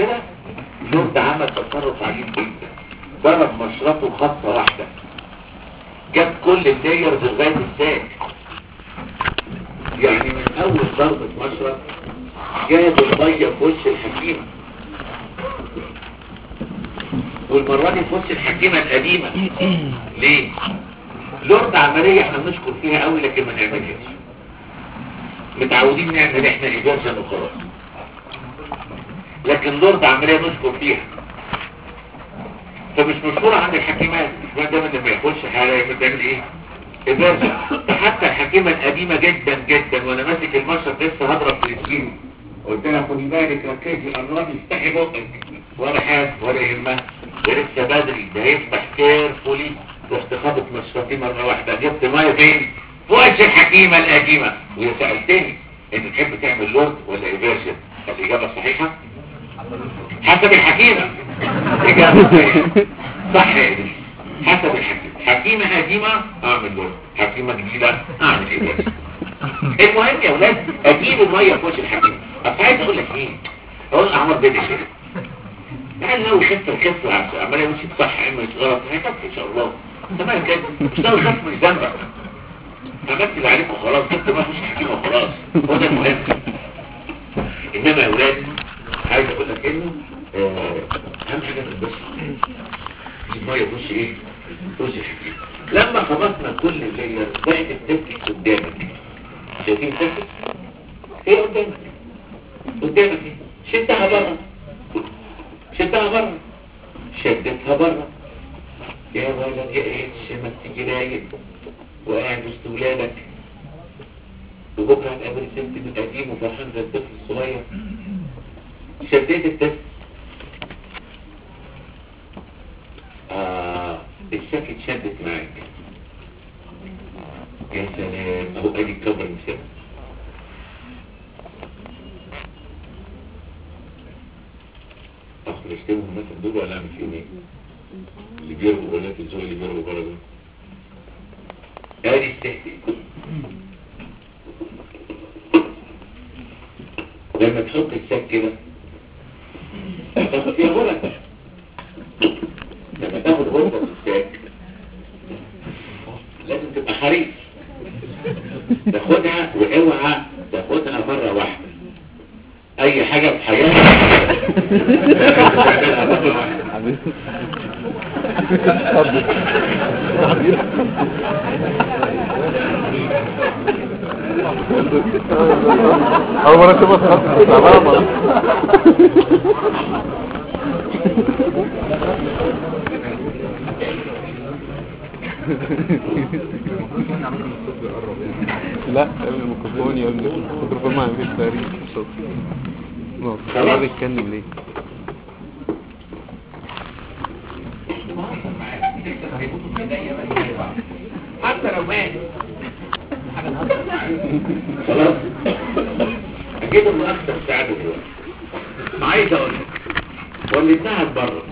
كده لورد عمل تصرف عجيب جدا ضرب مشرطه خطه واحده جاب كل اللايرز لغايه الساك يعني من اول ضربه مشرط جاب الميه في وش الحكيمه والمره دي في وش الحكيمه القديمه ليه لورد عمليه احنا بنشكر فيها قوي لكن ما نعملهاش متعودين نعمل احنا ايجارشن وخلاص لكن لورد عمليه نشكر فيها فمش مشهورة عند الحكيمات الحكيمات دايما لما يخش حاجة بتعمل ايه إبازة حتى الحكيمة القديمة جدا جدا وانا ماسك المشرط لسه هضرب في السكين قلت لها خدي بالك ركزي قربي افتحي بقك ولا حاجة ولا يهمها ده لسه بدري ده هيفتح كيرفولي رحت خابط مشرطي مرة واحدة جبت مية فين في وش الحكيمة القديمة وهي سألتني انت تحب تعمل لورد ولا إبازة الإجابة صحيحة حسب الحكيمة إجابة صحيحة صح يا إبني حسب الحكيمة حكيمة قديمة أعمل لورد حكيمة جديدة أعمل إبازة المهم يا ولاد أجيب المية في وش الحكيمة أصل عايز أقول لك إيه أقول أعمر بدي كده يعني لو خدت الكف عمال يمشي صح اما غلط هيكفي ان شاء الله تمام كده مش لو خدت مش ذنبك عملت اللي عليك وخلاص جبت ما فيش حكيمه وخلاص هو ده المهم انما يا ولاد عايز اقول لك انه آه، اهم حاجه في البس الميه تخش ايه تخش الحكيمه لما خلصنا كل الليل بقت التفكك قدامك شايفين التفكك ايه قدامك قدامك ايه شدها بره شدها بره شدتها بره يا ولد يا ايش ما تيجي رايق وقاعد وسط ولادك وبكره هتقابل ست من قديم وفرحان زي الطفل الصغير شديت الطفل آه الشكل شدت معاك يا سلام اهو ادي الكبر مثال اخر اشتبه الناس دول ولا اعمل فيهم ايه اللي بيرغوا بنات الزوج اللي بيرغوا بره دول ادي التهديد لما تحط السك كده تاخد فيها غرة لما تاخد غرة في الساك لازم تبقى حريص تاخدها واوعى تاخدها مرة واحدة اي حاجة في حياتك تعملها مرة واحدة أول مرة أشوفها تخطط تماما لا قبل الميكروفون يا ابني الميكروفون ما فيش تقريب صوت نقعد بيتكلم ليه حتى لو مات خلاص اجيب من اكثر سعادة دلوقتي عايز اقول لك ولدناها بره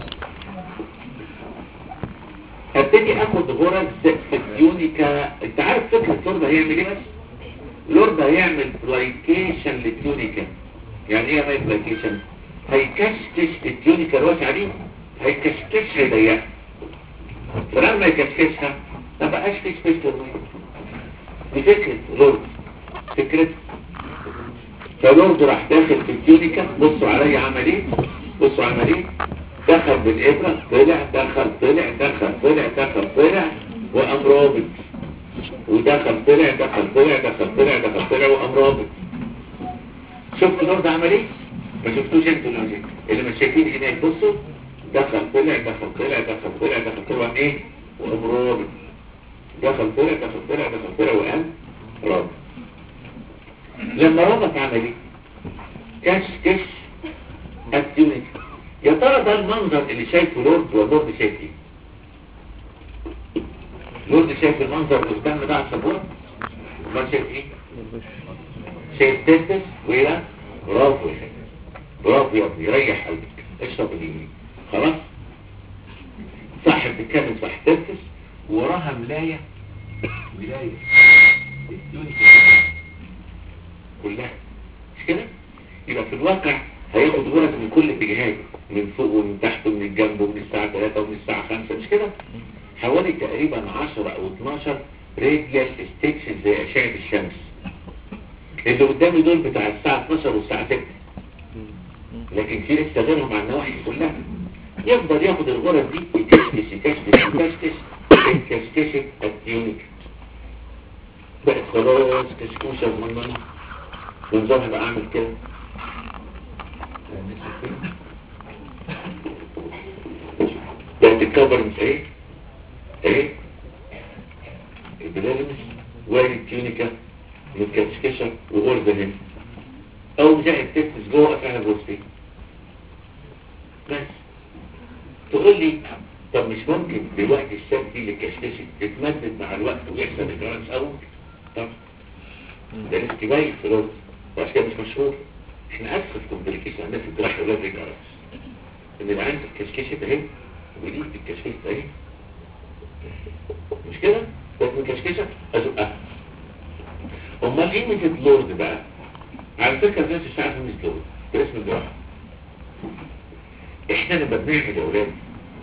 ابتدي اخد غرز في التيونيكا انت عارف فكرة لورد هيعمل ايه بس لورد هيعمل بلايكيشن للتيونيكا يعني ايه يعمل بلايكيشن هيكشكش التيونيكا الواسعة دي هيكشكش هيضيقها فلما يكشكشها ما بقاش في سبيس للميه دي فكرة لورد فكرة فلورد راح داخل في التيونيكا بصوا عليا عمل ايه بصوا عمل ايه دخل بالإبرة طلع دخل طلع دخل طلع دخل طلع وقام رابط ودخل طلع دخل طلع دخل طلع دخل طلع وقام رابط شفت لورد عمل ايه ما شفتوش انتوا اللي اللي مش شايفين هناك بصوا دخل طلع دخل طلع دخل طلع دخل طلع وقام ايه وقام رابط دخل طلع دخل طلع دخل طلع وقام رابط لما رابط عمل ايه كش كش اكتيونيتي يا ترى ده المنظر اللي شايفه لورد واللورد شايف ايه لورد شايف المنظر قدام ده على السبورة امال شايف ايه شايف تستس وإلى برافو يا شايف برافو يا ابني ريح قلبك اشرب اليمين خلاص صح بتتكلم صح تستس وراها ملاية ملاية الدنيا كلها مش كده يبقى في الواقع هياخد غرز من كل اتجاهات من فوق ومن تحت ومن الجنب ومن الساعة 3 ومن الساعة 5 مش كده حوالي تقريبا 10 او 12 راديال ستيشن زي اشعة الشمس اللي قدامي دول بتاع الساعة 12 والساعة 6 لكن في لسه غيرهم على النواحي كلها يفضل ياخد الغرز دي يكشكش يكشكش يكشكش يكشكش التيونيك بقت خلاص كشكوشة صغننة ونظام هيبقى عامل كده بقت الكفرنس ايه ايه البلالمس وادي التيونيكا متكشكشة وغرزة هنا او زي التفتس جوه افعال الغرزتين بس تقول لي طب مش ممكن دلوقتي الشاب دي اللي كشكشت تتمدد مع الوقت ويحصل الجرانس اول طب ده لسه باين في الوقت وعشان كده مش مشهور احنا اسف كومبليكيشن عندنا في الجراحه اولاد الجرانس ان العين الكشكشه اهي ودي الكشكشه اهي مش كده بس الكشكشه ازقها امال ايه ميزه لورد بقى على فكره الناس مش عارفه ميزه لورد ده اسم الجراحه احنا لما بنعمل يا اولاد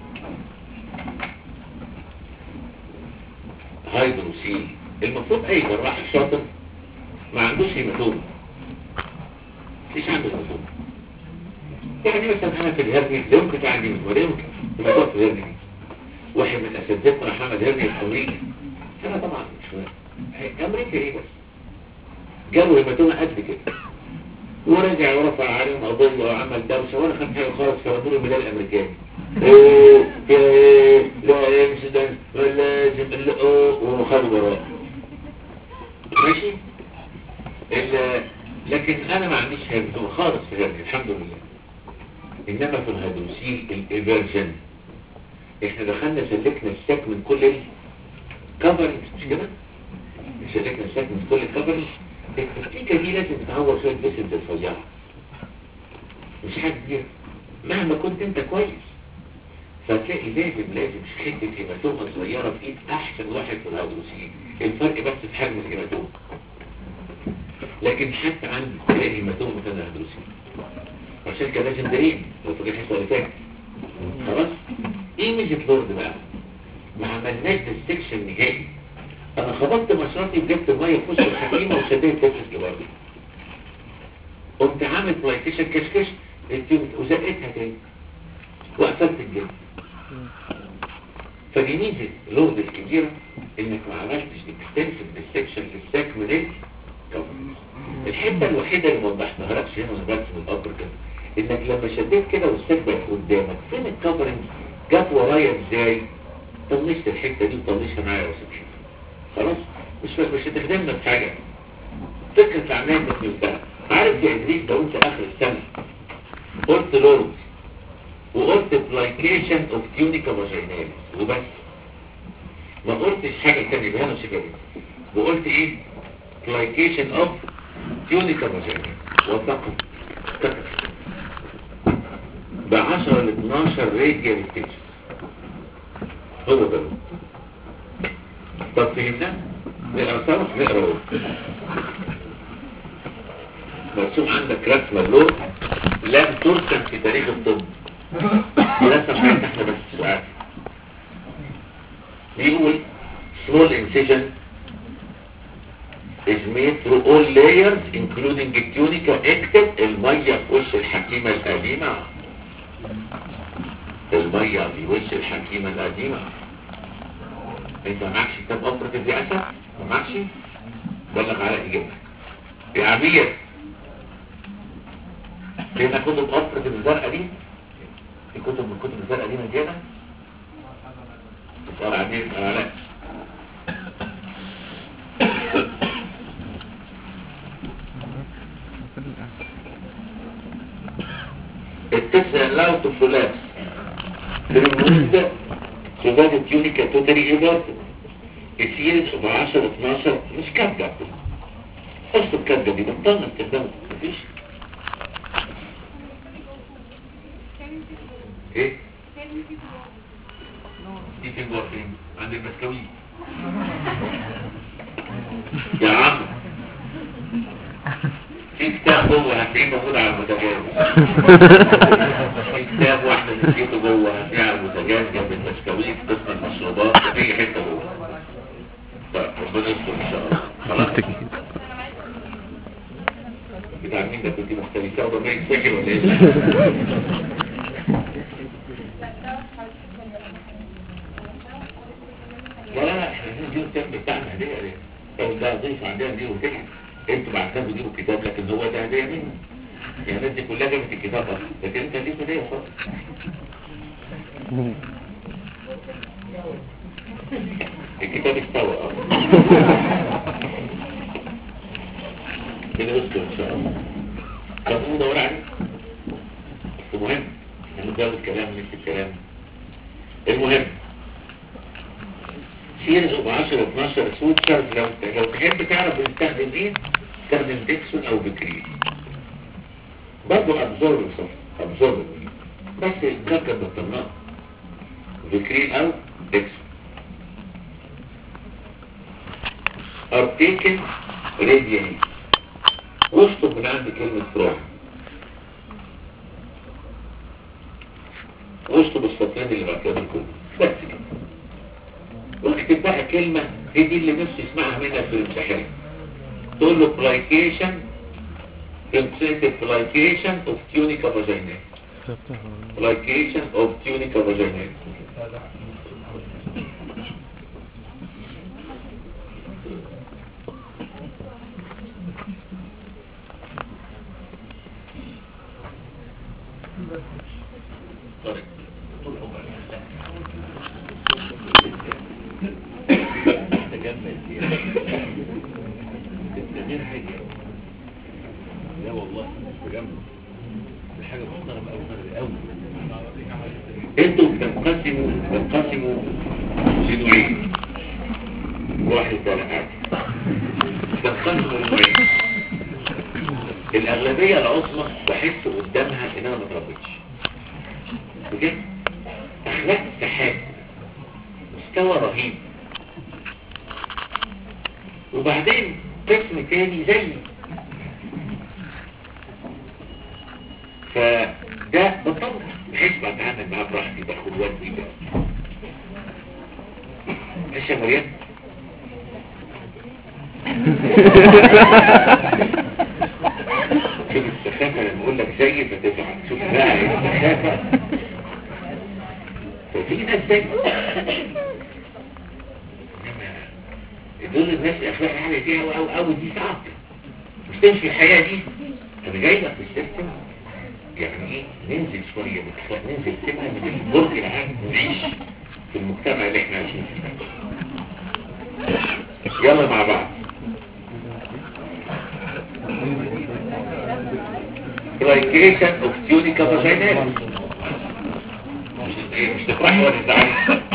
هايدروسيل المفروض اي جراح شاطر ما عندوش هيماتوم مفيش عنده هيماتوم يعني مثلا انا في الهرني لا يمكن عندي ولا يمكن هيماتوم في الهرني واحد من اساتذتنا محمد هرني في امريكا انا طبعا مش فاهم امريكا ايه بس جابوا هيماتومه قد كده ورجع ورفع عليهم قضية وعمل دوشة ولا خد حاجة خالص كردور الميلاد الأمريكاني ايه ايه لا انسيدنت لازم لا وخدوا وراه ماشي ال- لكن انا ما عنديش هيدروسيل خالص في هذا الحمد لله انما في الهيدروسيل الايفرجن احنا دخلنا سلكنا الساك من كل الكفرنج مش كده سلكنا الساك من كل الكفرنج التفكيكة دي لازم تتعور شوية بسنت الفظيعة مش حاجة كبيرة مهما كنت انت كويس فتلاقي لازم لازم حتة هيماتومة صغيرة في ايد احسن واحد في الهيدروسيل الفرق بس في حجم الهيماتومة لكن حتى عندي تلاقي هيماتومة في الهيدروسيل عشان كده لازم درين لو فاكر الحصة اللي فاتت خلاص ايه ميزة لورد بقى ما عملناش ديستكشن نهائي انا خبطت مشرطي وجبت الميه في وش الحكيمه وشديت تفلس لبره قمت عامل بلايتيشن كشكش وزقتها تاني وقفلت الجلد فدي ميزه اللغز الكبيره انك ما عملتش اكستنسيف ديستكشن للساك من الكفرنج الحته الوحيده اللي ما وضحتها لكش هنا وانا برسم القبر كده انك لما شديت كده والساك بقت قدامك فين الكفرنج جت ورايا ازاي طنشت الحته دي وطنشها معايا وسبتها خلاص مش مش هتخدمنا في حاجة فكرة العملية انك نفتها عارف يا ادريس لو انت اخر السنة قلت لورد وقلت بلايكيشن اوف تيونيكا فاجينال وبس ما قلتش حاجة تانية بهنا وشكرا وقلت ايه بلايكيشن اوف تيونيكا فاجينال وفقط فقط ب 10 ل 12 راديال ستيشن هو ده طب فهمنا نقرا سوا نقرا اهو مرسوم عندك رسمه اللون لم ترسم في تاريخ الطب دي رسمه حاجه احنا بس سؤال بيقول small incision is made through all layers including tunica اكتب الميه في وش الحكيمه القديمه الميه في وش الحكيمه القديمه انت معكش كتاب افرق في اسف ما معكش بلغ على اجابتك يا عبير لنا كتب افرق الزرقاء دي في كتب من كتب الزرقاء دي مجانا تسأل عبير تسأل علاء التسع لاو تفلات في المنزل سودان التيونيكا توتالي ايفرت السيريز ب 10 12 مش كابجة قصة الكابجة دي بطلنا استخدامها مفيش ايه دي فين جوه فين عند المسكوي يا عم في كتاب كتاب جوه هتلاقيه موجود على البوتاجاز في كتاب واحدة نسيته جوه هتلاقيه على البوتاجاز جنب البسكويت قسم المشروبات في أي حتة جوه طيب ربنا يستر إن شاء الله خلاص بتاع مين ده كنت مختلفة وده ما يتفكر ولا ايه؟ لا لا لا احنا عايزين نجيب الكتاب بتاعنا هدية ليه؟ لو ده ضيف عندنا دي وهدية انتوا بعتها تجيبوا الكتاب لكن هو ده هدية مني يعني الناس دي كلها جابت الكتاب اصلا لكن انت ليك هدية خالص الكتاب استوى اه بنذكر ان شاء الله على طول ندور عليه بس مهم نزود كلام نفس الكلام المهم سيريز اوف 10 12 سوتشرز لو لو تحب تعرف بنستخدم ايه استخدم ديكسون او بكريل برضه ابزورب صف ابزورب بس المركب بطلناه بكريل او ديكسون are taken radially واشطب من عندي كلمة فروم واشطب السطرين اللي بعد كده كله بس كده واكتب بقى كلمة هي دي اللي نفسي اسمعها منها في الامتحان تقول له plication implicit plication of tunica vaginae plication of tunica vaginae طيب. طول عمرك. تجمل فيها. التغيير حاجة لا والله تجمل دي حاجة محترمة أوي أوي انتوا بتنقسموا بتنقسموا لنوعين واحد ولا حاجة بتنقسموا لنوعين الأغلبية العظمى بحس قدامها إن أنا ما اتربيتش بجد أخلاق سحاب مستوى رهيب وبعدين قسم تاني زي فده بطلع بحيث بتعامل معاه براحتي باخد ودي بقى ماشي يا مريم شوف السخافة لما اقول لك زي فتزعل شوف بقى السخافة ففي ناس زي دول الناس اخلاق عالية فيها او او او دي صعب مش تمشي الحياة دي انا جاي لك في السيستم يعني ايه ننزل شوية من الاخلاق ننزل سنة من البرج العام ونعيش في المجتمع اللي احنا عايشين فيه يلا مع بعض Glycation of tunica vaginalis مش ايه مش تفرحي ولا تزعلي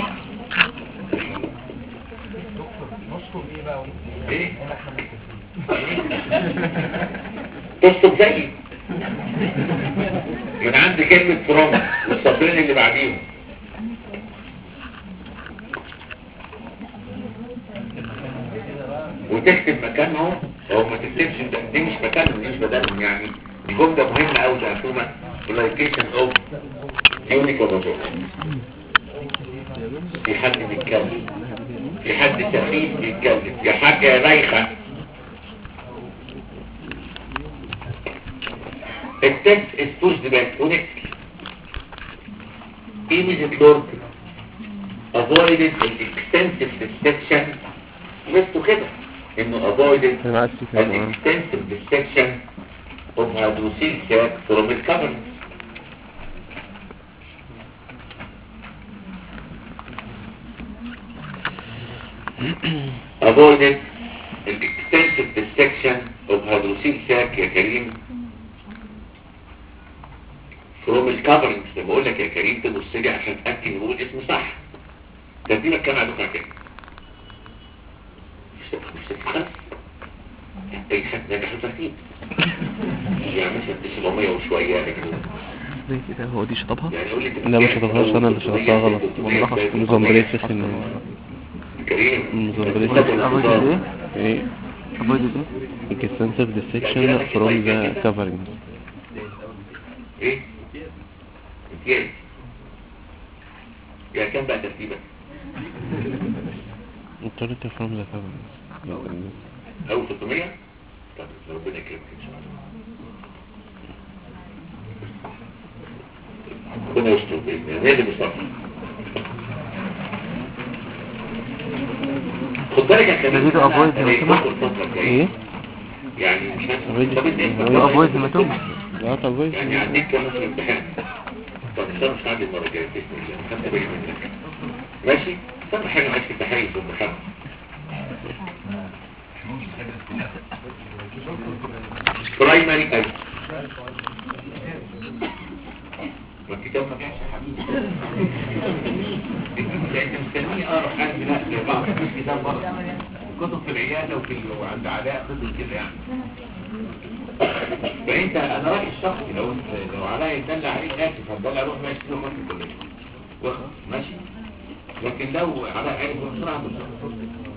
ايه تصب زيي من عند كلمة فروم والسطرين اللي بعديهم وتكتب مكانهم او ما تكتبش ده دي مش مكانهم دي مش بدلهم يعني دي جملة مهمة قوي تعرفوها application of unique في حد بيتكلم في حد سخيف بيتكلم يا حاجة يا بايخة التكست استوش دبات ونكتب ايه لورد avoided an extensive dissection بس كده انه avoided انا عايز an كلام extensive dissection of hydroxyl sac from its coverings avoided an extensive dissection of hydroxyl sac يا كريم from its coverings لما بقول لك يا كريم تبص لي عشان تاكد ان هو الاسم صح ترتيبك كام على دفعه كام مش مش تتخلص اي حد نجح ترتيب يعني مثلا 900 وشويه لكن ليه كده هو دي شطبها؟ يعني قول لي أنت لا مش بتتكلم شطبهاش انا اللي أول شطبتها غلط 300 والله باين نظام 300 بريسس ان كريم نظام بريسس خد الانتظار. ايه avoided ايه؟ extensive dissection from the covering ايه امتياز يعني كام بقى ترتيبك authority from the covering اول 600 طب ربنا يكرمك ان شاء الله ربنا يستر باذن الله نادي مصطفى خد بالك يا كمان يجيله أبواب زي ما سمعت. الفترة الجاية. ايه يعني مش أبواب- طب انت يجيله أبواب هيماتوما لا طب يعني عندك كام في الامتحان طب استنى مش عندي المره الجايه باذن الله خدت بالي منك ماشي استنى حاجه معاك في التحرير في المحمد برايمري اي والكتاب ما بيعش يا حبيبي انت مستنيه اقرا حاجه لا زي بعض مفيش كتاب بره كتب في العياده وفي ال- وعند علاء كتب كده يعني فانت انا رايي الشخصي لو انت لو علاء يدل عليك اسف هتدل عليه ماشي كده خد الكليه واخد ماشي لكن لو علاء عارف بسرعه بسرعه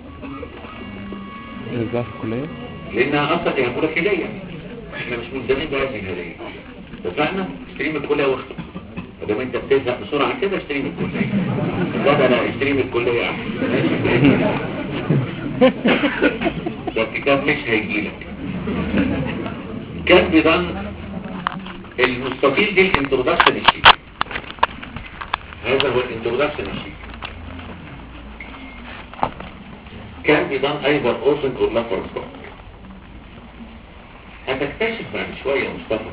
ازاي في الكلية لانها اصلا هي بقول لك هديه احنا مش ملزمين بهذه الهديه اتفقنا اشتري من الكليه واخد ما دام انت بتزهق بسرعه كده اشتري من الكليه لا لا لا اشتري من الكليه احسن ماشي؟ ده الكتاب مش هيجيلك كان بيضن المستطيل دي الانترودكشن الشيك هذا هو الانترودكشن الشيك كان بيضن ايضا اوسن اور لافرسكوب هتكتشف بعد شوية يا مصطفى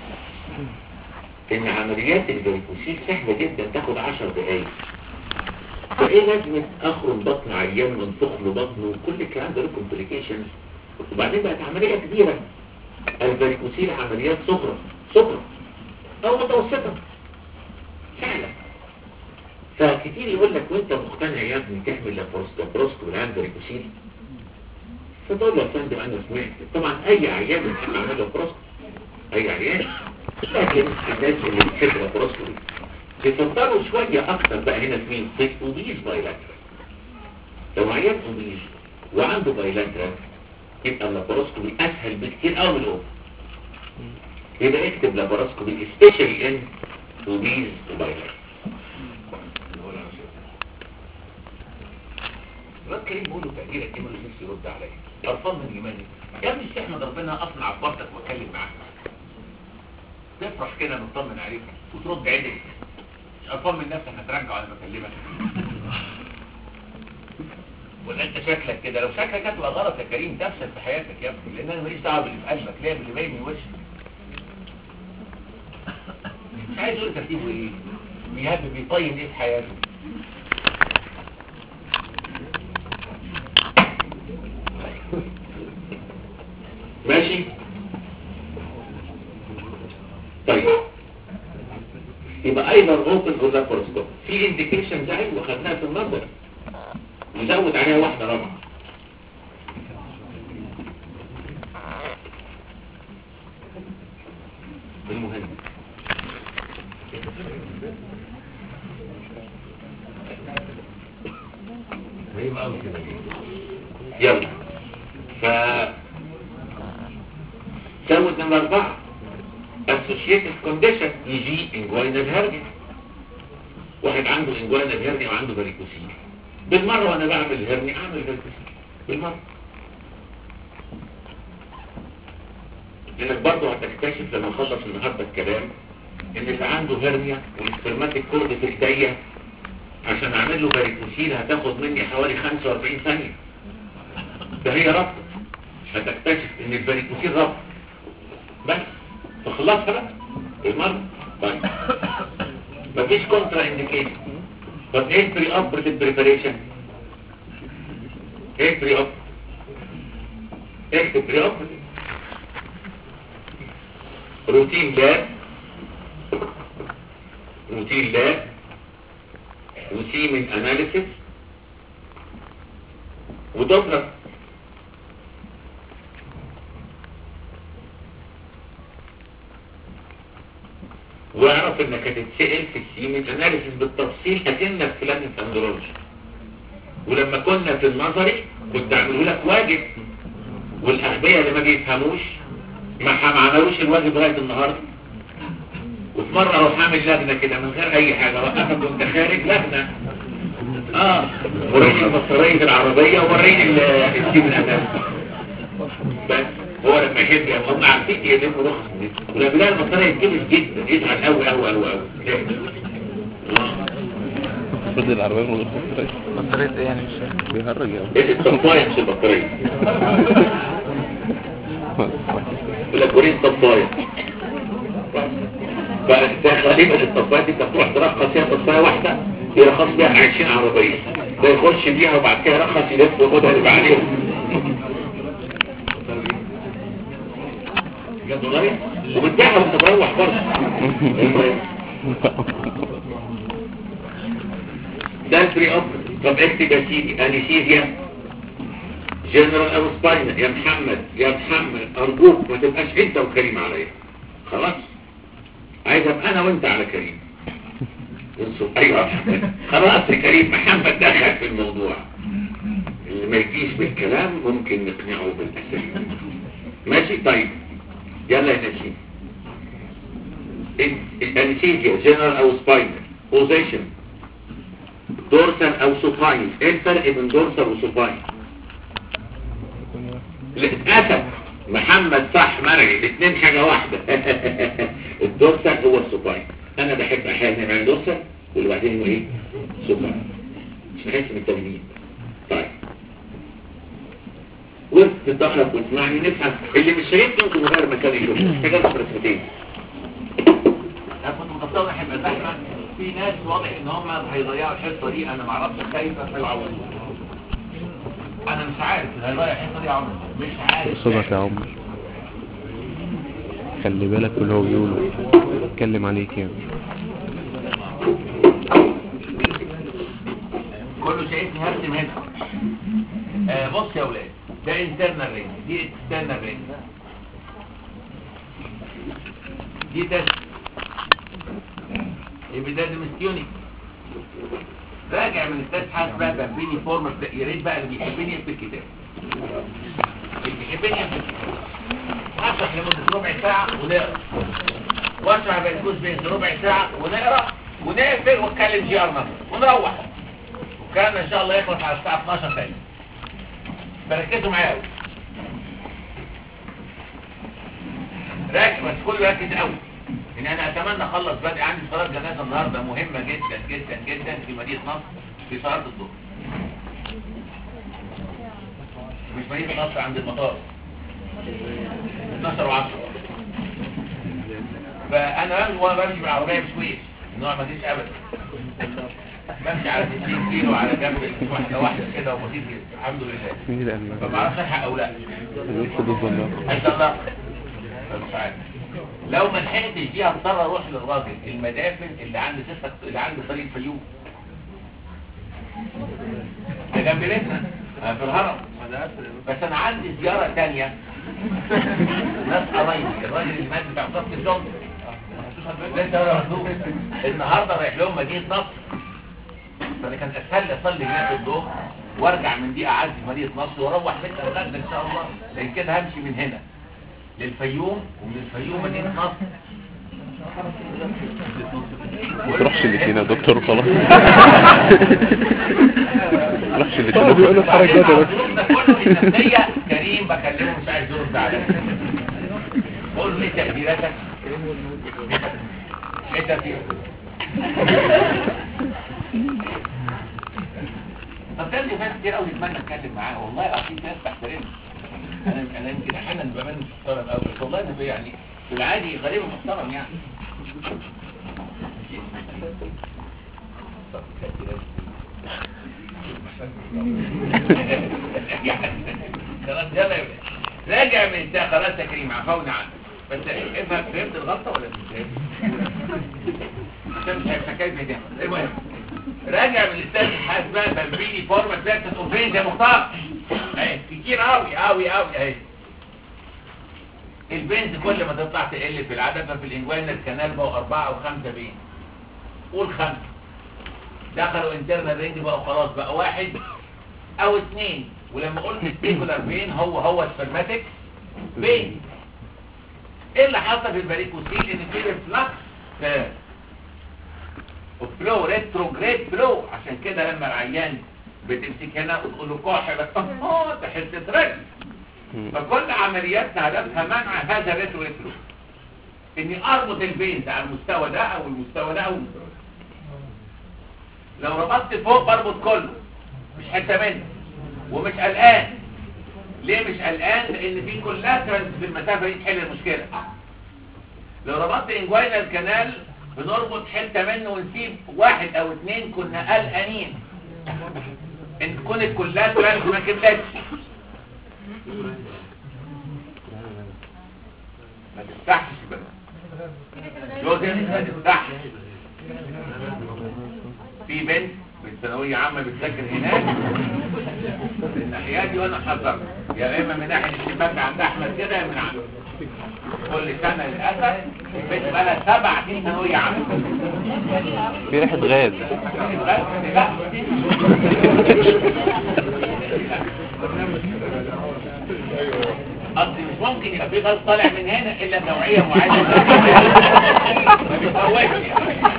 ان عمليات الفيروسيل سهلة جدا تاخد عشر دقايق فايه لازمة اخرج بطن عيان وانفخ له بطنه وكل الكلام ده له كومبليكيشنز وبعدين بقت عملية كبيرة الفيروسيل عمليات صغرى صغرى او متوسطة سهلة فكتير يقول لك وانت مقتنع يا ابني تعمل لابروسكوب والعيان فيروسيل فتقول له يا فندم انا سمعت طبعا اي عيان بنحب نعمل له بروسكوب اي عيان لكن الناس اللي بتحب البروسكوب بيفضلوا شوية اكتر بقى هنا في مين في الاوبيز بايلاترال لو عيان اوبيز وعنده بايلاترال يبقى اللابروسكوبي اسهل بكتير قوي من الاوبن يبقى اكتب لابروسكوبي سبيشالي ان اوبيز وبايلاترال الواد كريم بيقول له تأجيلك ايه ملوش نفسي يرد عليا قرفان من ايماني يا ابني استحمد ربنا اصنع عبرتك واتكلم معاك تفرح كده نطمن عليك وترد عدل مش قرفان من نفسك هترجع انا بكلمك ولا انت شكلك كده لو شكلك هتبقى غلط يا كريم تفشل في حياتك يا ابني لان انا ماليش دعوه باللي في قلبك ليه باللي باين من وشك مش عايز اقول ترتيبه ايه بيهب بيطين ايه في حياته ماشي طيب يبقى ايضا اوبن اور لابروسكوب في انديكيشن زي وخدناها في النظر نزود عليها واحده رابعه المهم غريب قوي كده يلا ف زود نمرة أربعة associated condition يجي inguinal hernia واحد عنده inguinal hernia وعنده varicocele بالمرة وانا بعمل hernia اعمل varicocele بالمرة لانك برضه هتكتشف لما اخلص النهارده الكلام ان اللي عنده هرنيا والسبرماتيك كورد في ايديا عشان اعمل له varicocele هتاخد مني حوالي 45 ثانية ده هي ربط هتكتشف ان الفاريكوسيل ربط بس فخلصها بقى بالمرة طيب مفيش كونترا انديكيشن طب ايه بري اوبريتيف بريباريشن ايه بري اوب اكتب بري اوبريتيف روتين لاب روتين لاب وسيمن اناليسيس ودوبلر واعرف انك هتتسأل في السيمن اناليسيس بالتفصيل اكنك في لجنة اندرولوجي ولما كنا في النظري كنت اعمله لك واجب والاغبياء اللي ما بيفهموش ما ح- ما عملوش الواجب لغايه النهارده وفي مره اروح اعمل لجنه كده من غير اي حاجه وقفك وانت خارج لجنه اه وريني البطاريه العربيه ووريني ال- السيب الامامي بس هو لما يحب يعني هم عارفين يلموا رخص دي ولما يلاقي البطاريه يتكبس جدا يزعل قوي قوي قوي قوي فضل العربية من غير بطارية بطارية ايه يعني مش فاهم بيهرج يعني ايه الطفايه مش البطاريه يقول لك وريني الطفايه فانت غالبا الطفايه دي انت بتروح ترخص فيها طفايه واحده يرخص بيها 20 عربيه ده يخش بيها وبعد كده يرخص يلف وياخدها اللي عليهم بجد والله وبتبيعها وانت مروح برضه ده البري اوب طب اكتب يا سيدي انستيزيا جنرال او سباينال يا محمد يا محمد ارجوك ما تبقاش انت وكريم عليا خلاص عايز ابقى انا وانت على كريم انصب ايوه خلاص يا كريم محمد دخل في الموضوع اللي ما يجيش بالكلام ممكن نقنعه بالاساليب ماشي طيب يلا يا نسيم الانستيزيا جنرال او سباينال بوزيشن دورسال او سوباين ايه الفرق بين دورسال وسوباين للاسف محمد صح مرعي الاثنين حاجه واحده الدورسال هو السوباين انا بحب احيانا نعمل دورسال واللي بعدين هو ايه سوباين مش نحس بالتمرين طيب وانت تتدخل وتسمعني نفهم اللي مش شايفني ممكن نغير مكان يشوف محتاج في رسمتين انا كنت متصور احب الزحمه في ناس واضح ان هم هيضيعوا الحصه دي انا ما اعرفش كيف هيعوضوها انا مش عارف هيضيع الحصه دي عمري مش عارف صدق يا عمر خلي بالك من اللي هو بيقوله اتكلم عليك يعني كله شايفني هرسم هنا آه بص يا اولاد ده انترنال رينج دي اكسترنال رينج دي تست يبقى ده ديمستيونيك راجع من التست حاسس بقى بامبيني فورمر يا ريت بقى اللي بيحبني يكتب الكتاب اللي بيحبني يكتب اشرح لمده ربع ساعه ونقرا واشرح بالكوز بين ربع ساعه ونقرا ونقفل ونتكلم جي ار مثلا ونروح وكان ان شاء الله يخلص على الساعه 12 ثانيه فركزوا معايا قوي ركز بس كله ركز قوي ان انا اتمنى اخلص بدري عندي صلاه جنازه النهارده مهمه جدا جدا جدا في مدينه نصر في صلاه الظهر مش مدينه نصر عند المطار 12 و10 فانا بمشي وانا بمشي بالعربيه مش كويس النوع ما فيش ابدا بمشي على 60 كيلو على جنب واحده واحده كده وبسيط جدا الحمد لله مين اللي قال لك؟ فما اعرفش الحق او لا لسه ضد الله ان شاء الله مش عارف لو ما لحقتش دي هضطر اروح للراجل المدافن اللي عند ستة اللي عند طريق الفيوم ده جنب بيتنا آه، في الهرم بس انا عندي زيارة تانية ناس قرايبي الراجل اللي مات بتاع صف الجمعة لسه انا مخلوق النهارده رايح لهم مدينة نصر فانا كان اسهل لي اصلي هناك الظهر وارجع من دي اعدي مدينة نصر واروح بيتنا الغدا ان شاء الله لان كده همشي من هنا للفيوم ومن الفيوم مدينة نصر ما تروحش الاثنين يا دكتور خلاص ما تروحش الاثنين بيقولوا الحركات بس. ده كله النفسية كريم بكلمه مش عايز يرد عليا قول له ايه تقديراتك ايه تقديرك طب كان لي فات كتير قوي اتمنى اتكلم معاه والله العظيم ناس بحترمها انا انا يمكن احيانا ببان مش محترم قوي بس والله انا يعني في العادي غالبا محترم يعني طب تقديراتك. خلاص يلا يا ولاد. راجع من ده خلاص يا كريم عفونا عنك بس افهم فهمت الغلطه ولا مش فاهم؟ عشان مش هيبقى حكايه زي ده المهم راجع من الاستاذ حاسس بقى بامبيني فورمات بيرسس اوفين يا مختار اهي كتير قوي قوي قوي اهي البنز كل ما تطلع تقل في العدد ففي الانجوان الكنال بقوا أربعة أو خمسة بين قول خمسة دخلوا انترنال رينج بقوا خلاص بقى واحد أو اثنين ولما قلت سبيكولار فين هو هو سبرماتيك فين ايه اللي حصل في الباريكوسيل ان في ريفلكس فلو ريتروجريد فلو عشان كده لما العيان بتمسك هنا وتقول له كح بس اه تحس رجل فكل عملياتنا هدفها منع هذا الريترو ريترو اني اربط الفينز على المستوى ده او المستوى ده او المستوى ده لو ربطت فوق بربط كله مش حته منه ومش قلقان ليه مش قلقان لان في كولاترالز في المسافه دي تحل المشكله لو ربطت انجوينال كانال بنربط حته منه ونسيب واحد او اتنين كنا قلقانين ان تكون الكولاترالز ما كملتش ما تفتحش بقى جوزيف ما تفتحش في بنت في الثانوية عامة بتذاكر هناك من الناحية دي وانا حضرت يا اما من ناحية الشباك عند احمد كده يا من عنده كل سنة للأسف البنت بقى لها سبع سنين ثانوية عامة في ريحة غاز لا قصدي مش ممكن يبقى في غاز طالع من هنا الا بنوعيه معينه ما بيفوتش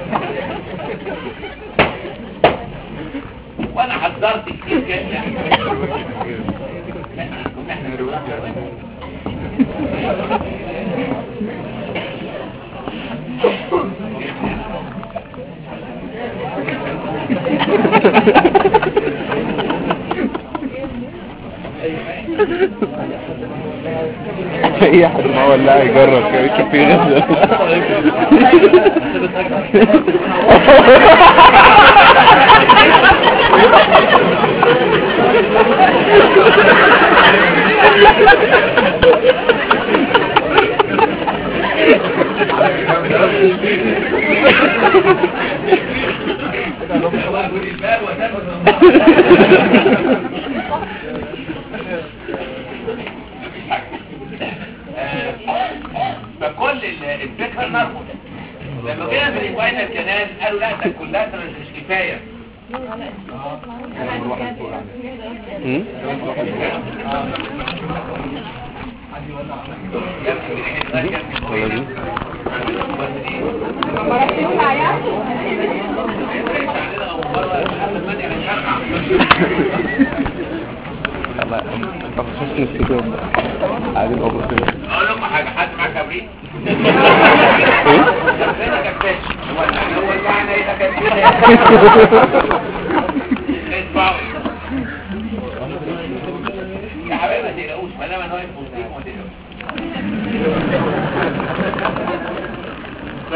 وانا حذرت كتير جدا اي حد ما ولا يجرب كده يشوف في غاز الباب وتاخد فكل ال- الفكره نربط لما جينا في الانواين الكنال قالوا لا ده كلها مش كفايه هم؟ ولا دي؟ لا طب حسن السكوت قاعدين ابو كده اقول لكم حاجه حد معاه كبريت ايه؟ ربنا كفاش ولا هو يعني ايه كبريت اسمعوا يا حبايبي ما تقلقوش ما دام انا واقف وسطيكم ما تقلقوش ف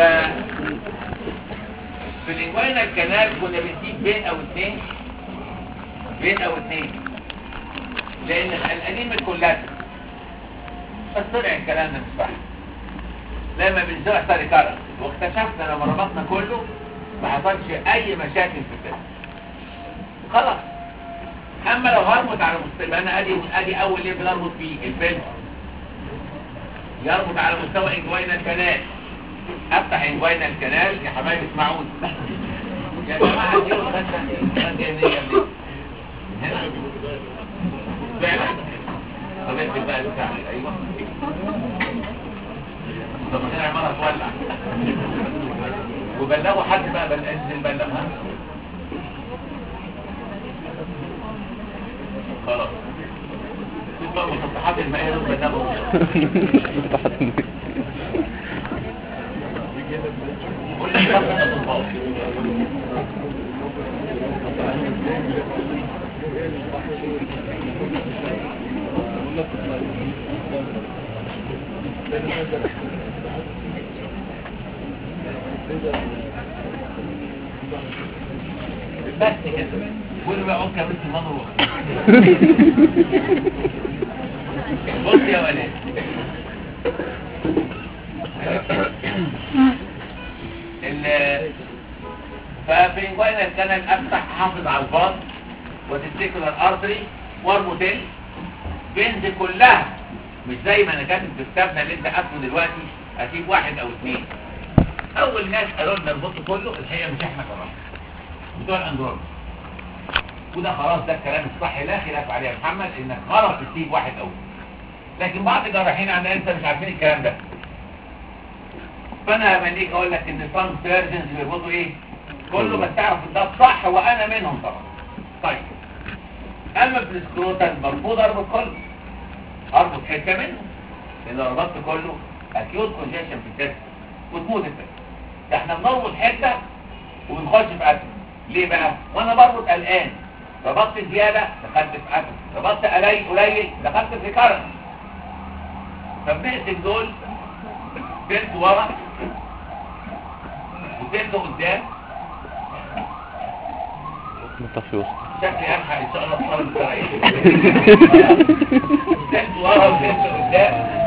في الانجوينا الكنال كنا بنسيب بين او اتنين بين او اتنين لان القلقانين من كلها بس طلع الكلام ده مش صح لما بنزرع ساري كرم واكتشفنا لما ربطنا كله ما حصلش اي مشاكل في الفيلم خلاص اما لو هربط على مستوى انا ادي ادي اول ليفل اربط فيه الفيلم يربط على مستوى انجوينا الكنال افتح انجوينا الكنال يا حبايبي اسمعوني يا جماعه دي الغشه مجانيه ليه فعلا طب اقفل بقى البتاع دي. ايوه طب ما كده العماره تولع وبلغوا حد بقى بل انزل بلغ ها خلاص شوف بقى مسطحات المائية دول بلغوا قول لي بقى من الأطباء. بس كده كل بقى عود كمان في المنظر بص يا ولد ال ففي انجوينا الكنال افتح حافظ على الباص وتستيكولار ارتري واربوتين بنز كلها مش زي ما انا كاتب في كتابنا اللي انت قاسمه دلوقتي اسيب واحد او اثنين اول ناس قالوا لنا البط كله الحقيقه مش احنا كمان بتوع الاندرويد وده خلاص ده الكلام الصح لا خلاف عليه يا محمد انك غلط تسيب واحد اول لكن بعض الجراحين عندنا لسه مش عارفين الكلام ده فانا لما نيجي اقول لك ان سام سيرجنز بيربطوا ايه كله بس تعرف ان ده الصح وانا منهم طبعا طيب اما في السكروتال مرفوض اربط كله اربط حته منه لان لو ربطت كله اكيوت كونجيشن في الجسم وتموت الفكره ده احنا بنربط حته وبنخش في قتل ليه بقى وانا بربط الان ربطت زياده دخلت في قتل ربطت قليل قليل دخلت في ريكارنس فبنقسم دول تلت ورا وتلت قدام نطفي وسط شكلي الحق ان شاء الله الطالب بتاعي تلت ورا وتلت قدام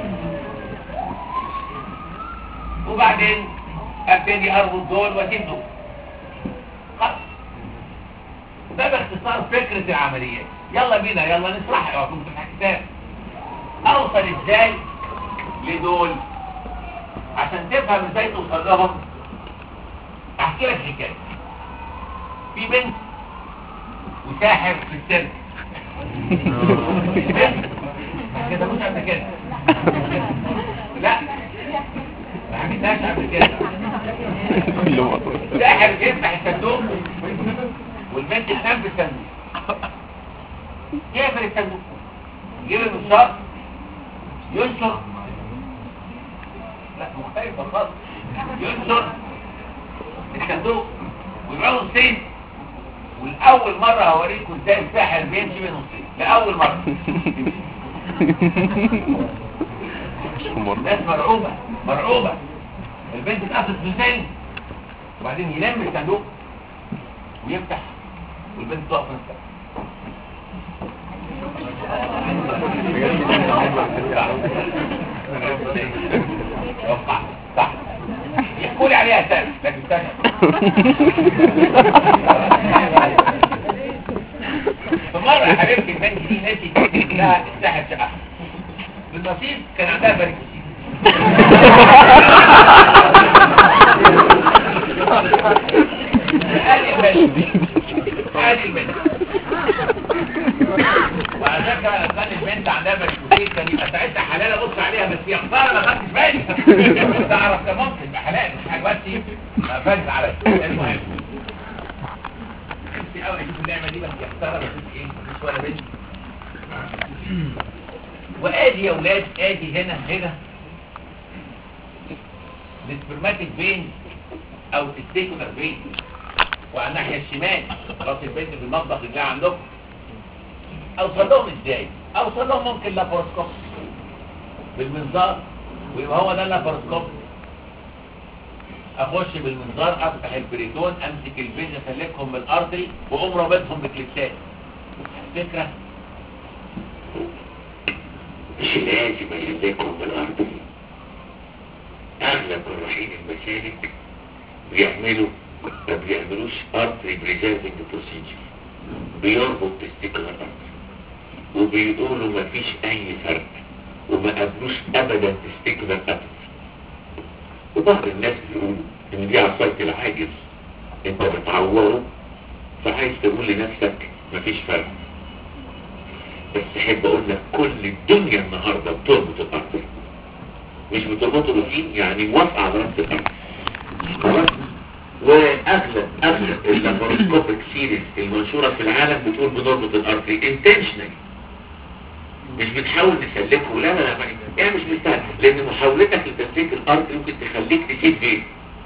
وبعدين ابتدي اربط دول واسيب دول خلاص ده باختصار فكرة العمليات يلا بينا يلا نشرح يا كنت في الكتاب اوصل ازاي لدول عشان تفهم ازاي توصل لهم احكي لك حكايه في بنت وساحر في السيرك بنت ما كتبوش قبل كده لا ما حكيتهاش قبل كده كل مرة ساحر يفتح الصندوق والبنت تنام في الصندوق يقفل الصندوق يجيب المنشار ينشر لا مختلفة خالص ينشر الصندوق ويبقى نصين والأول مرة هوريكم ازاي الساحر بيمشي بين نصين لأول مرة مش مرة الناس مرعوبة مرعوبة البنت اتقفت في زين وبعدين يلم الصندوق ويفتح والبنت تقف نفسها صح صح يحكوا لي عليها تاني لكن تاني فمرة يا حبيبتي البنت دي نسيت لها الساحر شقة بالنصيب كان عندها باريكوسيس ادي البنت ادي البنت وعلى فكره انا كان البنت عندها باريكوسيس كان يبقى ساعتها حلال ابص عليها بس يا خساره ما خدتش بالي تعرف كان ممكن يبقى حلال مش حاجه بس فاز على المهم نفسي قوي اشوف اللعبه دي بس يا خساره مفيش ايه مفيش ولا بنت وادي يا ولاد ادي هنا هنا السبرماتيك فين او التيكولار فين وعلى الناحيه الشمال راس البنت في المطبخ اللي عندكم اوصل لهم ازاي اوصل لهم ممكن لاباروسكوب بالمنظار ويبقى هو ده اللاباروسكوب اخش بالمنظار افتح البريتون امسك الفين اسلكهم من الارضي واقوم رابطهم بكليبسات فكره مش لازم يسلكهم بالارض اغلب جراحين المسالك بيعملوا ما بيعملوش ارتري بريزيرفنج بروسيجر بيربط تستيكولار ارتري وبيقولوا ما فيش اي فرق وما قابلوش ابدا تستيكولار ارتري وبعض الناس بيقولوا ان دي عصايه العاجز انت بتعوره فعايز تقول لنفسك مفيش فرق بس احب اقول لك كل الدنيا النهارده بتربط الارض مش بتربطه روتين يعني موافقه على راس الارض خلاص واغلب اغلب اللاباروسكوبيك سيريز المنشوره في العالم بتقول بنربط الارض انتشنال مش بنحاول نسلكه لا لا لا يعني مش مستاهل لان محاولتك لتسليك الارض ممكن تخليك تسيب فين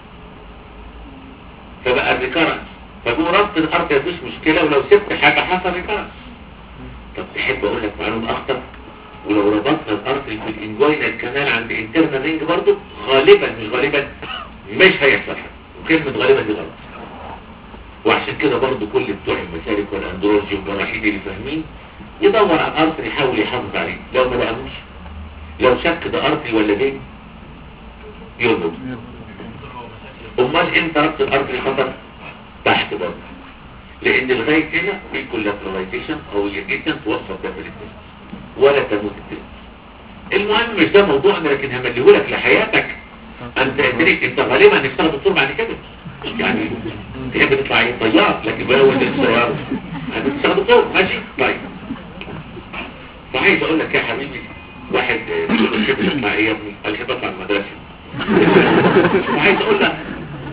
فبقى الريكارنس فجوه ربط الارض مفيش مشكله ولو سبت حاجه حصل ريكارنس طب تحب اقول لك معلومه اخطر ولو ربطنا الارض في الانجوينال كانال عند انترنال رينج برضو غالبا مش غالبا مش هيحصل حاجه وكلمه غالبا دي غلط وعشان كده برضو كل بتوع المسالك والاندرولوجي والجراحين اللي فاهمين يدور على الارض يحاول يحافظ عليه لو ما لقاهوش لو شك ده ارضي ولا فين يربط امال امتى ربط الارض خطر تحت برضه لان لغايه هنا في كولاتراليزيشن قويه جدا توصل ده في الاتنين ولا تموت التاني المهم مش ده موضوعنا لكن همليهولك لحياتك انت ادريك انت غالبا هنشتغل دكتور بعد كده يعني تحب تطلع ايه طيار لكن بقى هو السيارة هتشتغل دكتور ماشي طيب فعايز اقول لك يا حبيبي واحد آه، بيقول له كده بتطلع ايه يا ابني قال كده بطلع المدرسه وعايز اقول لك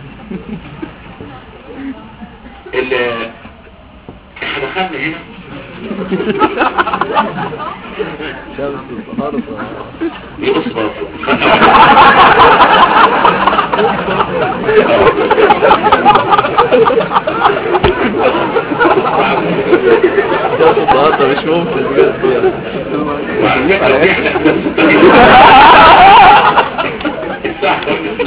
ال احنا دخلنا هنا شمس الأرض يبص برضه شمس الأرض مش ممكن بجد وعلى يعني فكرة بيحلق نفس الساعة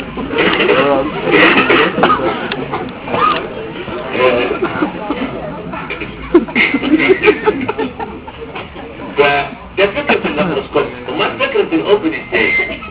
فده فكرة اللابروسكوب وما فكرة الاوبن ازاي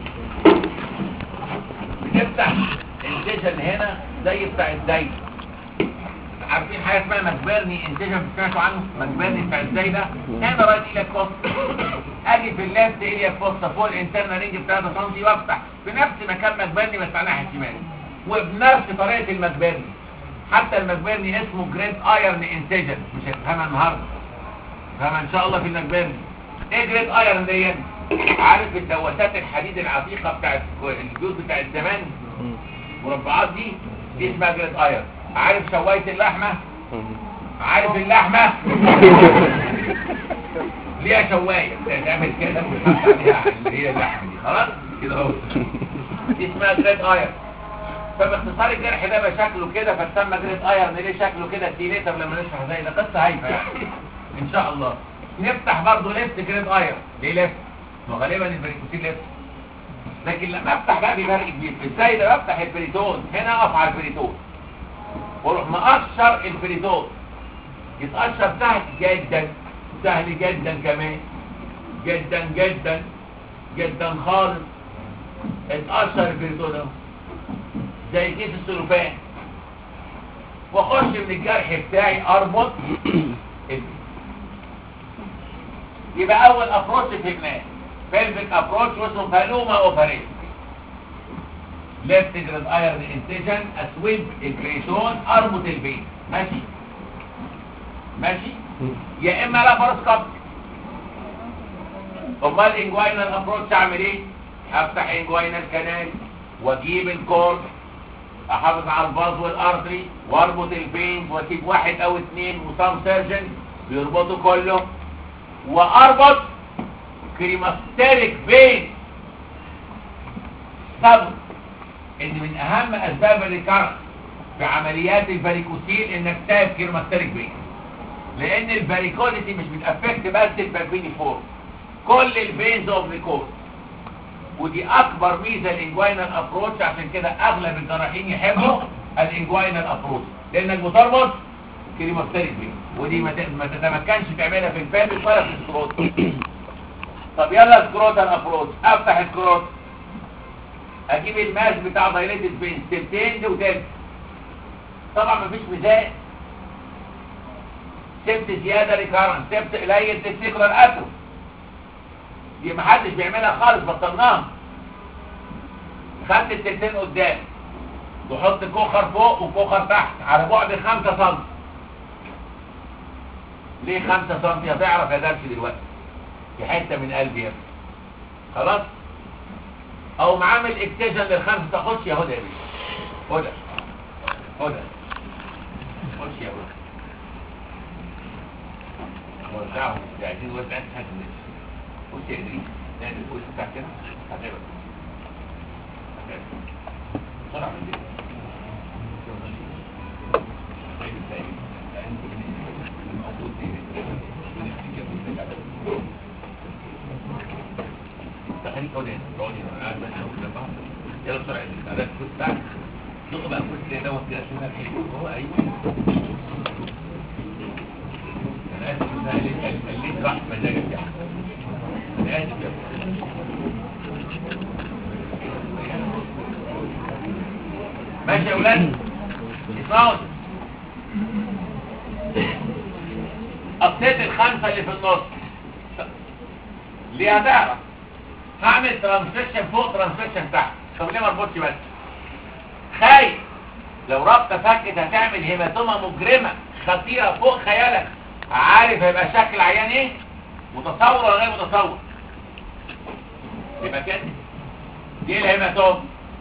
بتفتح انتشن هنا زي بتاع الزاي عارفين حاجه اسمها مجبرني انتشن سمعتوا عنه مجبرني بتاع الزاي ده هنا رايت ايدك فوق اجي في الليفت ايدك فوق فوق الانترنال رينج ب 3 سم وافتح في نفس مكان مجبرني بس على الناحيه الشمال وبنفس طريقه المجبرني حتى المجبرني اسمه جريد ايرن انتشن مش هتفهمها النهارده فما ان شاء الله في المجبرني ايه جريد ايرن دي عارف الدواسات الحديد العتيقه بتاعت الجيوت بتاعت زمان مربعات دي دي اسمها جريد ايرن عارف شوايه اللحمه عارف اللحمه ليها شوايه تعمل كده وتحط عليها اللي هي اللحمه دي خلاص كده اهو دي اسمها جريد ايرن فباختصار الجرح ده بقى شكله كده فتسمى جريد ايرن ليه شكله كده تيليتر لما نشرح زي ده قصه هايفه يعني ان شاء الله نفتح برضه ليفت جريد ايرن ليه ليفت ما غالبا البريكوسين ليفت لكن لما افتح بقى بفرق كبير ازاي ده بفتح البريتون هنا اقف على البريتون واروح مقشر البريتون يتقشر سهل جدا سهل جدا كمان جدا جدا جدا خالص اتقشر البريتون اهو زي كيس السلوفان واخش من الجرح بتاعي اربط ال- يبقى اول ابروتش فهمناه pelvic approach واسمه بالوما اوبريت left جريد ايرن انتجن اسويب البريتون اربط البين ماشي ماشي يا اما لاباروسكوب امال انجوينال ابروتش اعمل ايه افتح انجوينال كانال واجيب الكورد احافظ على الباز والارتري واربط البين واسيب واحد او اثنين وسام سيرجن بيربطوا كله واربط كريماستيريك بين صبر ان من اهم اسباب الريكارنس في عمليات الفاريكوسيل انك تايب كريماستيريك بين لان الفاريكوليتي مش بتافكت بس البابيني فور كل الفينز اوف ذا كورد ودي اكبر ميزه الانجوينال ابروتش عشان كده اغلب الجراحين يحبوا الانجوينال ابروتش لانك بتربط كريماستيريك بين ودي ما ت- ما تتمكنش تعملها في الفابس ولا في السكروت طب يلا سكروتال ابروتش افتح السكروت اجيب الماس بتاع دايليتد بين تلتين دي وتلت طبعا مفيش ميزان سبت زياده ريكارنس سبت قليل تستيكولار اترو دي محدش بيعملها خالص بطلناها خدت التلتين قدام وحط كوخر فوق وكوخر تحت على بعد 5 سم ليه 5 سم هتعرف يا درس دلوقتي في حته من قلبي يا ابني. خلاص او معامل اكتيجن للخمسه تخش يا هدى يا بيه هدى هدى خش يا هدى وزعهم عايزين وزع انت حاجه خش يا ادريس نادي الكويس بتاعك كده هتعبك هتعبك. بسرعه من دي خليك اقعد هنا اقعد هنا قاعد بس اهو جنب بعض يلا بسرعه ادريس على الكويس بتاعك نقطه بقى الكويس كده دوت كده عشان الحلو هو ايوه انا اسف ان انا قلت قلت راح مزاجك يعني انا اسف يا ابني. ماشي يا اولاد اسمعوا قصيت الخمسه اللي في النص ليه هتعرف هعمل ترانسفيشن فوق ترانسفيشن تحت طب ليه ما اربطش بس خايف لو رابطه فكت هتعمل هيماتوما مجرمه خطيره فوق خيالك عارف هيبقى شكل عيان ايه متصور ولا غير متصور يبقى كده دي الهيماتوما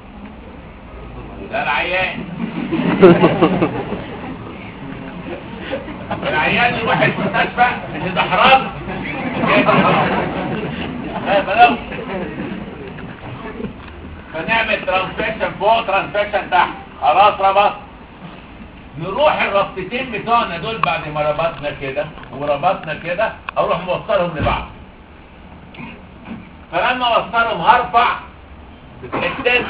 ده العيان العيان يروح المستشفى اللي ده حرام لا بلاش فنعمل ترانسفيكشن فوق ترانسفيكشن تحت خلاص ربط نروح الربطتين بتوعنا دول بعد ما ربطنا كده وربطنا كده اروح موصلهم لبعض فلما اوصلهم هرفع التست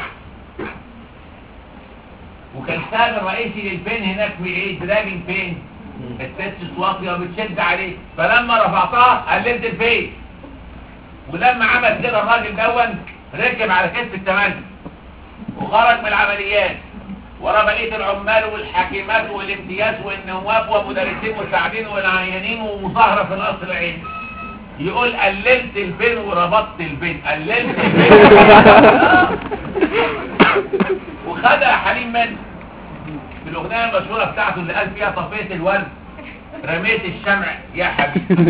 وكان السبب الرئيسي للبين هناك في ايه دراجنج بين التست واطيه وبتشد عليه فلما رفعتها قللت البين ولما عمل كده الراجل دون ركب على كتف التمني وخرج من العمليات ورا بقيه العمال والحاكمات والامتياز والنواب ومدرسين مساعدين والعيانين ومظاهره في القصر العيني يقول قللت البين وربطت البين قللت البين وخدها حليم منه في الاغنيه المشهوره بتاعته اللي قال فيها طفيت الورد رميت الشمع يا حبيبي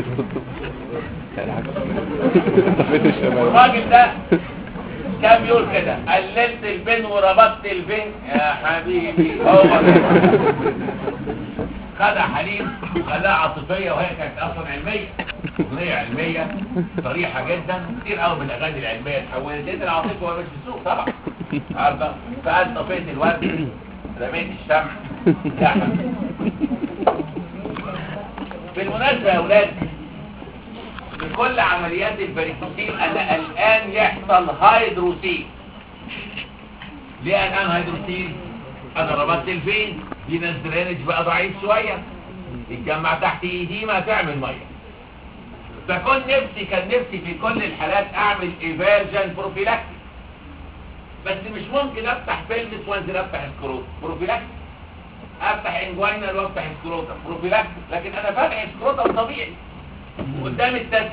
طفيت الشباب والراجل ده كان بيقول كده قللت البن وربطت البن يا حبيبي هو ده. خدها حليم وخلاها عاطفيه وهي كانت اصلا علميه اغنيه علميه صريحه جدا كتير قوي من الاغاني العلميه اتحولت لقيت العاطفه وهي مش في السوق طبعا عارفه فقال طفيت الورد رميت الشمع يا حبيبي بالمناسبه يا اولاد في كل عمليات البريكوسيل انا الان يحصل هيدروسيل ليه الان هيدروسيل انا ربطت الفين فينس درينج بقى ضعيف شويه يتجمع تحت ايدي ما تعمل ميه فكون نفسي كان نفسي في كل الحالات اعمل ايفيرجن بروفيلاكتيك بس مش ممكن افتح بلفس وانزل افتح سكروت بروفيلاكتيك افتح انجوينال وافتح سكروتا بروفيلاكتيك لكن انا فاتح سكروتا طبيعي قدام التست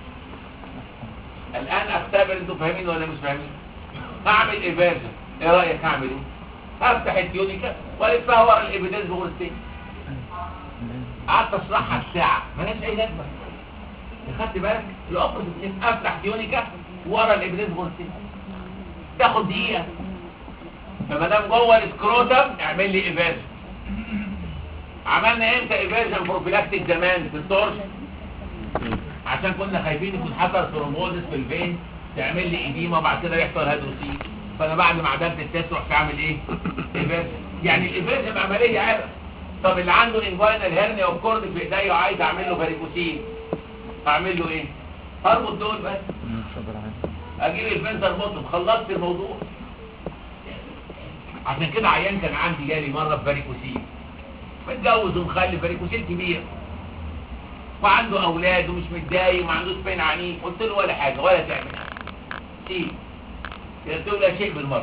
الان اختبر انتوا فاهمين ولا مش فاهمين اعمل ايفيرجن ايه رايك اعمل ايه افتح التيونيكا والفها ورا الابيدنس بغرستين قعدت اشرحها ساعه مالهاش اي لازمه خدت بالك الاوبوزيت افتح تيونيكا ورا الابيدنس بغرستين تاخد دقيقه فما دام جوه السكروتم اعمل لي ايفيرجن عملنا امتى ايفيرجن بروفيلاكتيك زمان في التورش عشان كنا خايفين يكون حصل ثرومبوزس في الفين تعمل لي ايديما وبعد كده يحصل هيدروسيل فانا بعد ما عملت التست رحت اعمل ايه ايفيرجن يعني الايفيرجن عمليه عرق طب اللي عنده انجوينال هيرنيا والكورد في ايديا وعايز اعمل له فاريكوسيل اعمل له ايه اربط دول بس اجيب الفين اربطهم خلصت الموضوع عشان كده عيان كان عندي جالي مره في فاريكوسيل متجوز ومخلف فاريكوسيل كبير وعنده اولاد ومش متضايق وما عندوش بين عنيف قلت له ولا حاجه ولا تعمل سيب قلت له لا شيء بالمره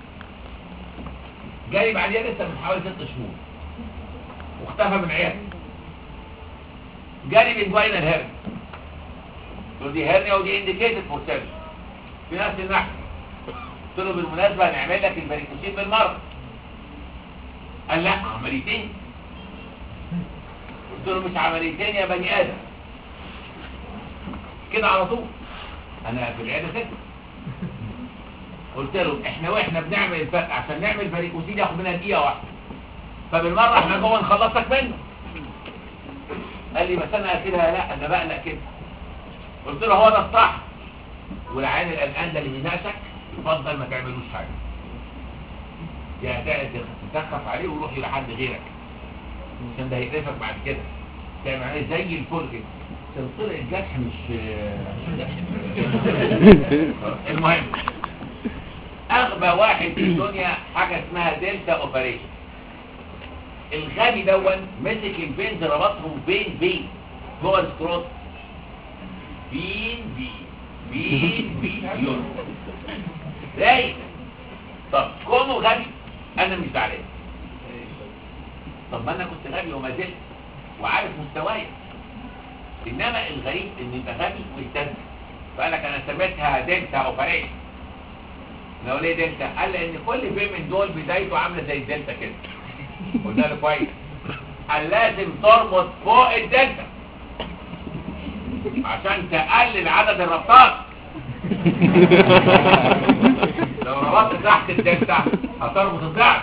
جالي بعديها لسه من حوالي ست شهور واختفى من عيادتي جالي من جواينا الهرنيا قلت له دي هرنيا ودي انديكيتد فور سيرجري في نفس الناحيه قلت له بالمناسبه هنعمل لك الباريكوسين بالمره قال لا عمليتين قلت له مش عمليتين يا بني ادم كده على طول انا في العياده كده قلت له احنا واحنا بنعمل الفتح عشان نعمل فاريكوسيل ياخد منها دقيقه واحده فبالمره احنا جوه نخلصك منه قال لي بس انا كده لا انا بقلق كده قلت له هو ده الصح والعين القلقان ده اللي بيناقشك يفضل ما تعملوش حاجه يعني تسخف عليه وروح لحد غيرك عشان ده هيقرفك بعد كده تعمل عليه زي الفل كده عشان طلع الجرح مش المهم اغبى واحد في الدنيا حاجه اسمها دلتا اوبريشن الغبي دون مسك البنز ربطهم بين بين جوه السكروت بين بين بين بين يورو رايق طب كونه غبي انا مش زعلان طب ما انا كنت غبي وما زلت وعارف مستواي انما الغريب ان يبقى غبي ويستنى فقال لك انا سميتها دلتا اوبريشن لو ليه دلتا قال لان كل فيلم من دول بدايته عامله زي الدلتا كده قلنا له كويس قال لازم تربط فوق الدلتا عشان تقلل عدد الربطات لو ربطت تحت الدلتا هتربط الضعف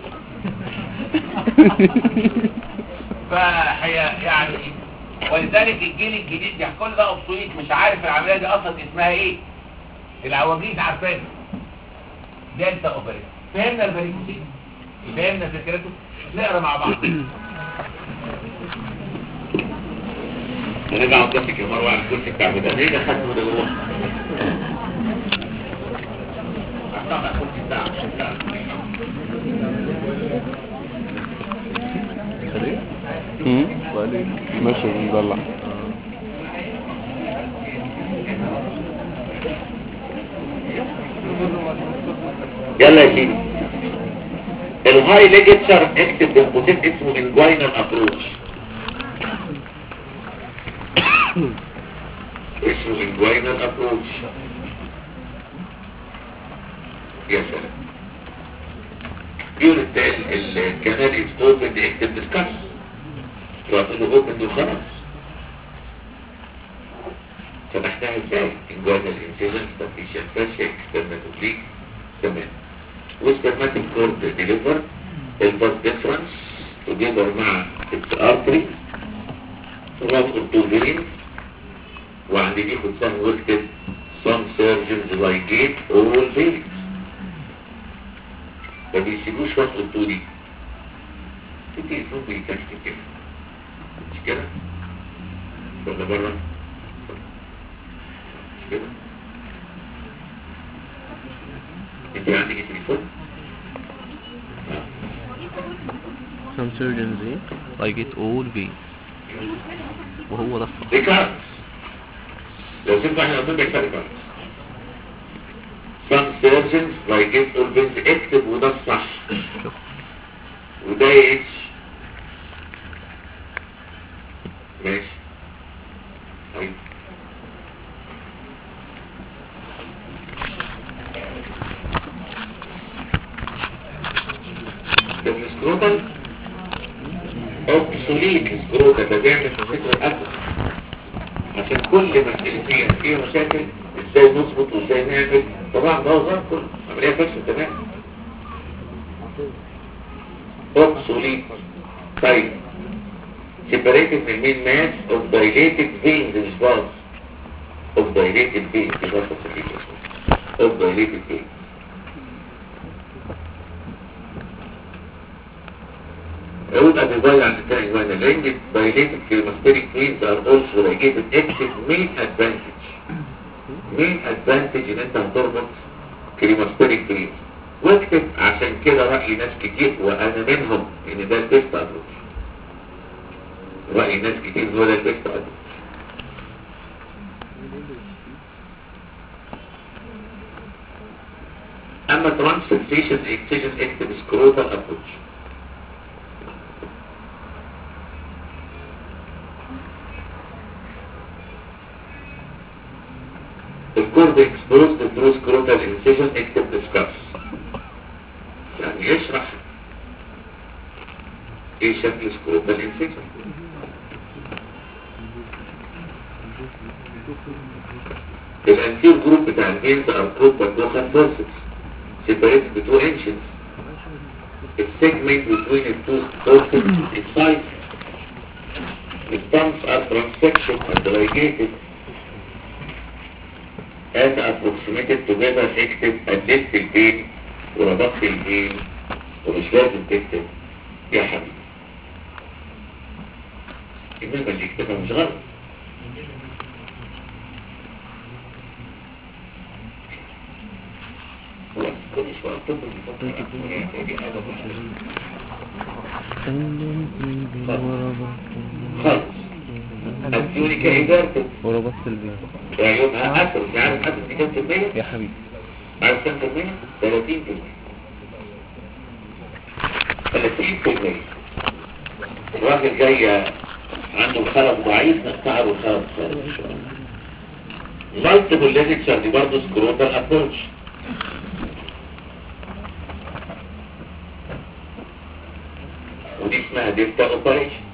فهي يعني ولذلك الجيل الجديد يعني كل ده obsolete مش عارف العمليه دي اصلا اسمها ايه العواجيز عارفينها دلتا اوبريت فهمنا الفاريكوسين فهمنا فكرته نقرا مع بعض هنرجع قدامك يا مروه على الكرسي بتاع ده ليه دخلت ده جوه؟ هطلع على الكرسي بتاعك امم وبعدين ماشي مدلع يلا يا سيدي الهاي ليجتشر اكتب بالقوسين اسمه انجوينال ابروش اسمه انجوينال ابروش يا سلام يونت الكنال از اوبن اكتب ديسكاس تقول له اوبن وخلاص فتحتها ازاي انجوينال انسيجن سبيشال فاشيا اكسترنال تمام والسبرماتيك كورد ديليفر الباس ديفرنس تجيبر مع الارتري رابط الطولين وعند دي خد سهم واكتب some surgeons ligate all veins ما بيسيبوش وصل الطولي كتير فوق بيتكتب كده مش كده ولا بره مش كده انت عندك تليفون some surgeons ايه like it all be وهو ده الصح ريكارد لو سمت احنا قلنا بيكتب ريكارد some surgeons like it all bins اكتب وده الصح وده اتش ماشي طيب ده السكروتال اوبسوليت السكروتال ده بيعمل فكرة الأكل عشان كل مسألة فيها فيها مشاكل ازاي نظبط وازاي نعمل طبعا ده وزار كله عملية فشل تمام اوبسوليت طيب separated من المين mass of dilated veins مش باص of dilated veins مش باص of dilated veins يقول أبي باي عن الثاني وانا لأن dilated climateric veins are also ligated active main advantage main advantage ان انت هتربط climateric veins واكتب عشان كده رأي ناس كتير وانا منهم ان ده البيست ابروتش رأي ناس كتير هو ده البيست ابروتش اما transfixation excision اكتب scrotal approach الكورد اكسبوزد through scrotal incision اكتب discuss يعني يشرح ايه شكل scrotal incision الانتير جروب بتاع الفينز ار جروب بالدوخن فورسز separated by two inches the segment between the two forces is size the thumbs are transection and ligated as approximated together اكتب قدمت البين وربطت البين ومش لازم تكتب يا حبيبي انما اللي يكتبها مش غلط هو كل شوية الطب بيفكر ودي حاجة خالص ادوني كإدارة وربطت البيت يومها أثر مش عارف أثر دي كام في المية؟ يا حبيبي عارف كام في المية؟ 30 في المية 30 في المية الراجل جاي عنده خلق ضعيف نقطع له الخلق خالص إن شاء الله مالتيبل ليزكشر دي برضه سكروتال ابروتش ودي اسمها دلتا اوبريشن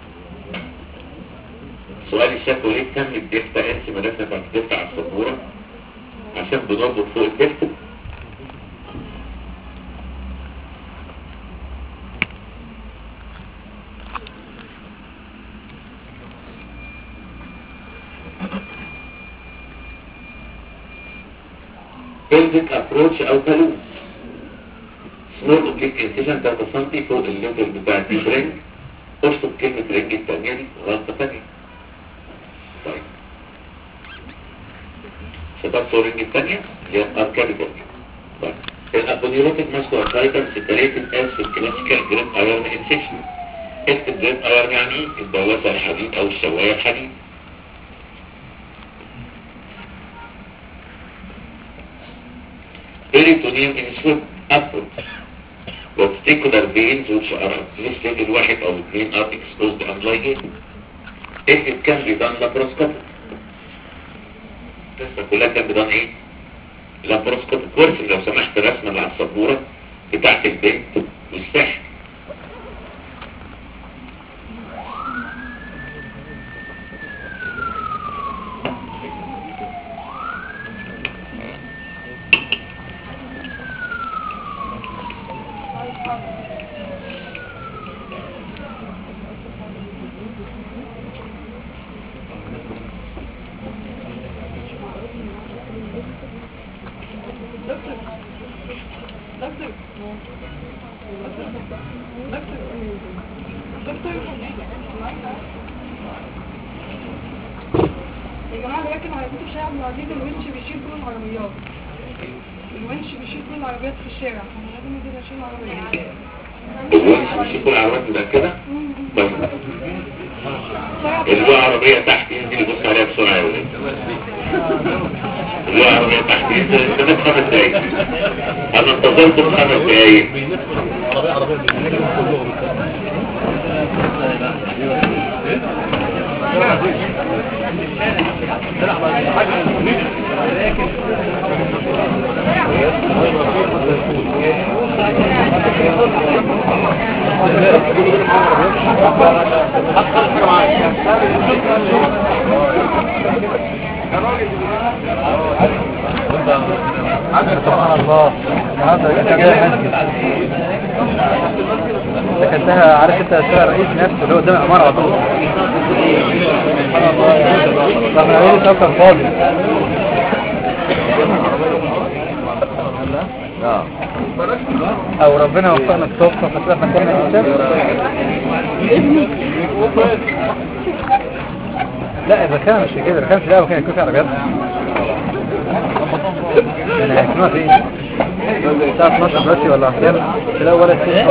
سؤال الشكوى ليه كم الدلتا انس مدافع كانت دلتا على السبورة عشان بنربط فوق الدلتا pelvic approach او تالوس سمول اوبليك انسيشن 3 سم فوق الليفل بتاع الديب رينج اشطب كلمة رينج التانية دي غلطة تانية طيب شباب صور رينج التانية اللي هي الاركابيتال طيب الابونيروتيك ماسكو اركايتال سيبريتد اس في الكلاسيكال جريد ايرن انسيشن اكتب جريد ايرن يعني ايه؟ الدواسة الحديد او الشواية الحديد peritoneum in swift upward particular veins which are listed الواحد او اثنين are exposed and ligated if it can be done laparoscopic القصة كلها كان بدان ايه laparoscopic ورسم لو سمحت الرسمة اللي على السبورة بتاعت البنت والسحر يا جماعة دلوقتي ما هيكون في الشارع العزيز الونش بيشيل كل العربيات الونش بيشيل كل العربيات في الشارع فاحنا لازم ننزل نشيل العربيات الونش مش كل عربيات متأكدة طيب اللي هو عربية تحت ينزل يبص عليها بسرعة يا ولاد اللي هو عربية تحت ينزل استنى خمس دقايق انا انتظرت خمس دقايق سبحان الله النهارده انت جاي مسجد دخلتها عارف انت الشارع الرئيس نفسه اللي هو قدام العمارة على طول سبحان الله يعني طب انا ايه سفر فاضي اه او ربنا وفقنا الصبح فتلاقي مكاننا الشاب لا اذا كان مش كده اذا كان في كان يكون في عربيات انا هيكونوا فين الساعة 12 دلوقتي ولا كام لا ولا شيء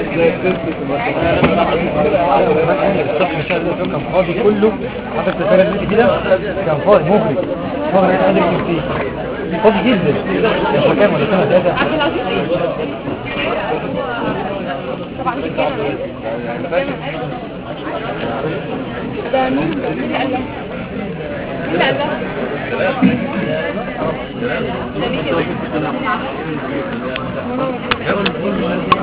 الصبح مش عارف كان فاضي كله حضرتك الفرق دي كده كان فاضي مغري مغري انا قادر فيه فاضي جدا مش كام ولا سنة ثلاثة طبعا مش كده ده مين مين اللي قال ده؟ مين اللي قال ده؟ ده مين كده؟